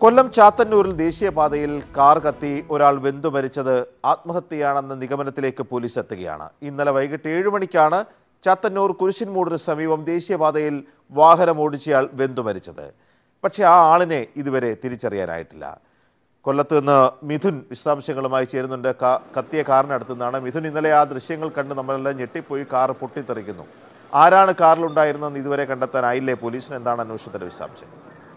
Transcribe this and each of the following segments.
കൊല്ലം ചാത്തന്നൂരിൽ ദേശീയപാതയിൽ കാർ കത്തി ഒരാൾ വെന്തു മരിച്ചത് ആത്മഹത്യയാണെന്ന നിഗമനത്തിലേക്ക് പോലീസ് എത്തുകയാണ് ഇന്നലെ വൈകിട്ട് ഏഴ് മണിക്കാണ് ചാത്തന്നൂർ കുരിശിൻമൂടിന് സമീപം ദേശീയപാതയിൽ വാഹനം ഓടിച്ചയാൾ വെന്തു മരിച്ചത് പക്ഷേ ആ ആളിനെ ഇതുവരെ തിരിച്ചറിയാനായിട്ടില്ല കൊല്ലത്ത് നിന്ന് മിഥുൻ വിശദാംശങ്ങളുമായി ചേരുന്നുണ്ട് കാ- കത്തിയ കാറിനടുത്ത് നിന്നാണ് മിഥുൻ ഇന്നലെ ആ ദൃശ്യങ്ങൾ കണ്ട് നമ്മളെല്ലാം ഞെട്ടിപ്പോയി കാർ പൊട്ടിത്തെറിക്കുന്നു ആരാണ് കാറിലുണ്ടായിരുന്നതെന്ന് ഇതുവരെ കണ്ടെത്താനായില്ലേ പോലീസിന് എന്താണ് അന്വേഷണത്തിന്റെ വിശദാംശം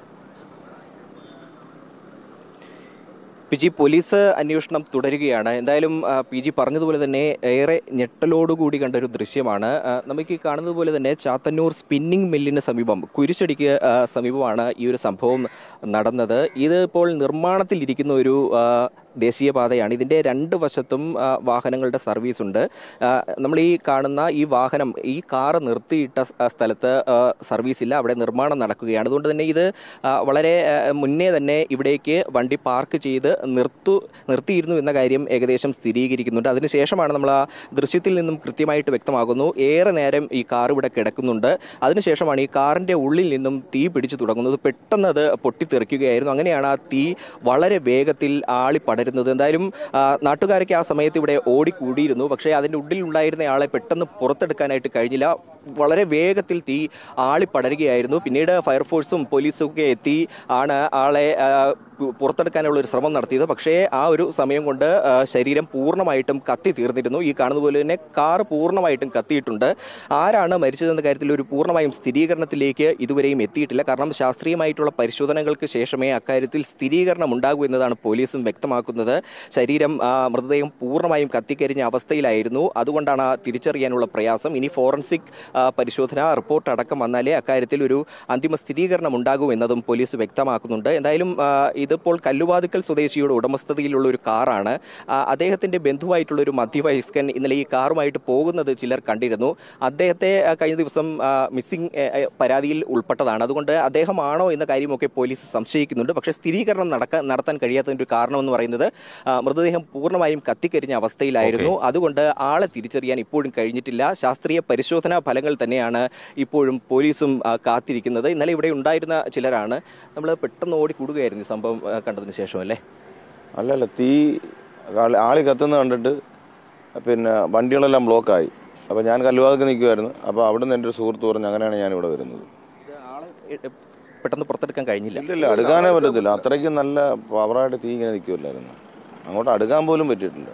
പി ജി പോലീസ് അന്വേഷണം തുടരുകയാണ് എന്തായാലും ആ, പി ജി പറഞ്ഞതുപോലെ തന്നെ ഏറെ ഞെട്ടലോടുകൂടി കണ്ട ഒരു ദൃശ്യമാണ് ആ, നമുക്ക് ഈ കാണുന്നത് പോലെ തന്നെ ചാത്തന്നൂർ സ്പിന്നിംഗ് മില്ലിന് സമീപം കുരിശടിക്ക് ആ, സമീപമാണ് ഈ ഒരു സംഭവം നടന്നത് ഇത് ഇപ്പോൾ നിർമ്മാണത്തിലിരിക്കുന്ന ഒരു ആ, ദേശീയപാതയാണ് ഇതിൻ്റെ രണ്ട് വശത്തും ആ, വാഹനങ്ങളുടെ സർവീസ് ഉണ്ട് ആ, നമ്മൾ ഈ കാണുന്ന ഈ വാഹനം ഈ കാറ് നിർത്തിയിട്ട സ്- ആ സ്ഥലത്ത് ആ, സർവീസ് ഇല്ല അവിടെ നിർമ്മാണം നടക്കുകയാണ് അതുകൊണ്ട് തന്നെ ഇത് ആ, വളരെ ആ, മുന്നേ തന്നെ ഇവിടേക്ക് വണ്ടി പാർക്ക് ചെയ്ത് നിർത്തു നിർത്തിയിരുന്നു എന്ന കാര്യം ഏകദേശം സ്ഥിരീകരിക്കുന്നുണ്ട് അതിനുശേഷമാണ് നമ്മൾ ആ ദൃശ്യത്തിൽ നിന്നും കൃത്യമായിട്ട് വ്യക്തമാകുന്നു ഏറെ നേരം ഈ കാർ ഇവിടെ കിടക്കുന്നുണ്ട് അതിനുശേഷമാണ് ഈ കാറിൻ്റെ ഉള്ളിൽ നിന്നും തീ പിടിച്ചു തുടങ്ങുന്നത് പെട്ടെന്ന് അത് പൊട്ടിത്തെറിക്കുകയായിരുന്നു അങ്ങനെയാണ് ആ തീ വളരെ വേഗത്തിൽ ആളി പടരുന്നത് എന്തായാലും ആ, നാട്ടുകാരൊക്കെ ആ സമയത്ത് ഇവിടെ ഓടിക്കൂടിയിരുന്നു പക്ഷേ അതിൻ്റെ ഉള്ളിൽ ഉണ്ടായിരുന്ന ആളെ പെട്ടെന്ന് പുറത്തെടുക്കാനായിട്ട് കഴിഞ്ഞില്ല വളരെ വേഗത്തിൽ തീ ആളി പടരുകയായിരുന്നു പിന്നീട് ഫയർഫോഴ്സും പോലീസും ഒക്കെ എത്തി ആണ് ആളെ ആ, പു- പുറത്തെടുക്കാനുള്ള ഒരു ശ്രമം നടത്തിയത് പക്ഷേ ആ ഒരു സമയം കൊണ്ട് ആ, ശരീരം പൂർണ്ണമായിട്ടും കത്തി തീർന്നിരുന്നു ഈ കാണുന്ന പോലെ തന്നെ കാർ പൂർണ്ണമായിട്ടും കത്തിയിട്ടുണ്ട് ആരാണ് മരിച്ചതെന്ന കാര്യത്തിൽ ഒരു പൂർണ്ണമായും സ്ഥിരീകരണത്തിലേക്ക് ഇതുവരെയും എത്തിയിട്ടില്ല കാരണം ശാസ്ത്രീയമായിട്ടുള്ള പരിശോധനകൾക്ക് ശേഷമേ അക്കാര്യത്തിൽ സ്ഥിരീകരണം ഉണ്ടാകൂ എന്നതാണ് പോലീസും വ്യക്തമാക്കുന്നത് ശരീരം ആ, മൃതദേഹം പൂർണ്ണമായും കത്തിക്കരിഞ്ഞ അവസ്ഥയിലായിരുന്നു അതുകൊണ്ടാണ് ആ തിരിച്ചറിയാനുള്ള പ്രയാസം ഇനി ഫോറൻസിക് ആ, പരിശോധന റിപ്പോർട്ട് അടക്കം വന്നാലേ അക്കാര്യത്തിൽ ഒരു അന്തിമ സ്ഥിരീകരണം ഉണ്ടാകൂ എന്നതും പോലീസ് വ്യക്തമാക്കുന്നുണ്ട് എന്തായാലും ആ, ഇതിപ്പോൾ കല്ലുവാതുക്കൽ സ്വദേശിയുടെ ഉടമസ്ഥതയിലുള്ള ഒരു കാറാണ് ആ, അദ്ദേഹത്തിന്റെ ബന്ധുവായിട്ടുള്ള ഒരു മധ്യവയസ്കൻ ഇന്നലെ ഈ കാറുമായിട്ട് പോകുന്നത് ചിലർ കണ്ടിരുന്നു അദ്ദേഹത്തെ ആ, കഴിഞ്ഞ ദിവസം മിസ്സിംഗ് പരാതിയിൽ ഉൾപ്പെട്ടതാണ് അതുകൊണ്ട് അദ്ദേഹമാണോ എന്ന കാര്യമൊക്കെ പോലീസ് സംശയിക്കുന്നുണ്ട് പക്ഷേ സ്ഥിരീകരണം നടക്കാൻ നടത്താൻ കഴിയാത്തതിന്റെ ഒരു കാരണമെന്ന് പറയുന്നത് ആ, മൃതദേഹം പൂർണ്ണമായും കത്തിക്കരിഞ്ഞ അവസ്ഥയിലായിരുന്നു അതുകൊണ്ട് ആളെ തിരിച്ചറിയാൻ ഇപ്പോഴും കഴിഞ്ഞിട്ടില്ല ശാസ്ത്രീയ പരിശോധനാ ഫലങ്ങൾ തന്നെയാണ് ഇപ്പോഴും പോലീസും ആ, കാത്തിരിക്കുന്നത് ഇന്നലെ ഇവിടെ ഉണ്ടായിരുന്ന ചിലരാണ് നമ്മൾ പെട്ടെന്ന് ഓടിക്കൂടുകയായിരുന്നു ഈ സംഭവം ആ, കണ്ടതിന് ശേഷം അല്ലേ അല്ലല്ല തീ ആളി- ആളി കത്തുന്ന കണ്ടിട്ട് പിന്നെ വണ്ടികളെല്ലാം ബ്ലോക്കായി അപ്പോൾ ഞാൻ കല്ലുവാതൊക്കെ നിൽക്കുമായിരുന്നു അപ്പോൾ അവിടെ നിന്ന് എൻ്റെ ഒരു സുഹൃത്ത് പറഞ്ഞു അങ്ങനെയാണ് ഞാൻ ഇവിടെ വരുന്നത് ഇത് ആളെ എ- പെട്ടെന്ന് പുറത്തെടുക്കാൻ കഴിഞ്ഞില്ല ഇല്ലില്ല അടുക്കാനേ പറ്റത്തില്ല അത്രയ്ക്കും നല്ല പവറായിട്ട് തീ ഇങ്ങനെ നിൽക്കുമല്ലായിരുന്നു അങ്ങോട്ട് അടുക്കാൻ പോലും പറ്റിയിട്ടില്ല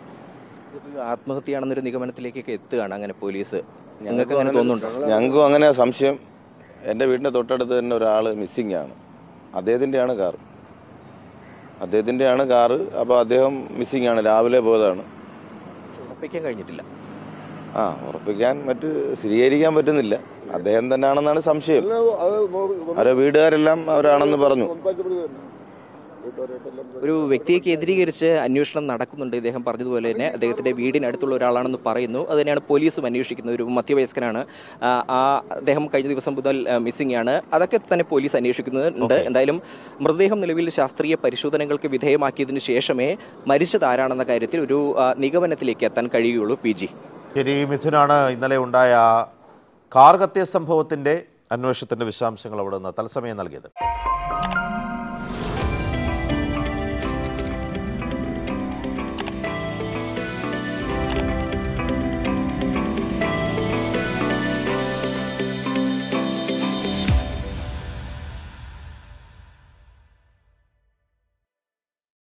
ഇതൊരു ആത്മഹത്യയാണെന്നൊരു നിഗമനത്തിലേക്കൊക്കെ എത്തുകയാണ് അങ്ങനെ പോലീസ് ഞങ്ങൾക്ക് അങ്ങനെ തോന്നുന്നുണ്ടോ ഞങ്ങൾക്കും അങ്ങനെ സംശയം എൻ്റെ വീടിൻ്റെ തൊട്ടടുത്ത് തന്നെ ഒരാൾ മിസ്സിംഗ് ആണ് അദ്ദേഹത്തിൻ്റെയാണ് കാർ അദ്ദേഹത്തിൻ്റെയാണ് കാറ് അപ്പോൾ അദ്ദേഹം മിസ്സിംഗ് ആണ് രാവിലെ പോയതാണ് ഉറപ്പിക്കാൻ കഴിഞ്ഞിട്ടില്ല ആ ഉറപ്പിക്കാൻ മറ്റ് സ്ഥിരീകരിക്കാൻ പറ്റുന്നില്ല അദ്ദേഹം തന്നെയാണെന്നാണ് സംശയം അവരെ വീട്ടുകാരെല്ലാം അവരാണെന്ന് പറഞ്ഞു ഒരു വ്യക്തിയെ കേന്ദ്രീകരിച്ച് അന്വേഷണം നടക്കുന്നുണ്ട് ഇദ്ദേഹം പറഞ്ഞതുപോലെ തന്നെ അദ്ദേഹത്തിന്റെ വീടിനടുത്തുള്ള ഒരാളാണെന്ന് പറയുന്നു അത് തന്നെയാണ് പോലീസും അന്വേഷിക്കുന്നത് ഒരു മധ്യവയസ്കനാണ് ആ, ആ അദ്ദേഹം കഴിഞ്ഞ ദിവസം മുതൽ മിസ്സിംഗ് ആണ് അതൊക്കെ തന്നെ പോലീസ് അന്വേഷിക്കുന്നുണ്ട് എന്തായാലും മൃതദേഹം നിലവിൽ ശാസ്ത്രീയ പരിശോധനകൾക്ക് വിധേയമാക്കിയതിനു ശേഷമേ മരിച്ചത് ആരാണെന്ന കാര്യത്തിൽ ഒരു ആ, നിഗമനത്തിലേക്ക് എത്താൻ കഴിയുകയുള്ളൂ പി ജി ശരി മിഥുനാണ് ഇന്നലെ ഉണ്ടായ കാർ കത്തിയ സംഭവത്തിന്റെ അന്വേഷണത്തിന്റെ വിശദാംശങ്ങൾ അവിടെ നിന്ന് തത്സമയം നൽകിയത്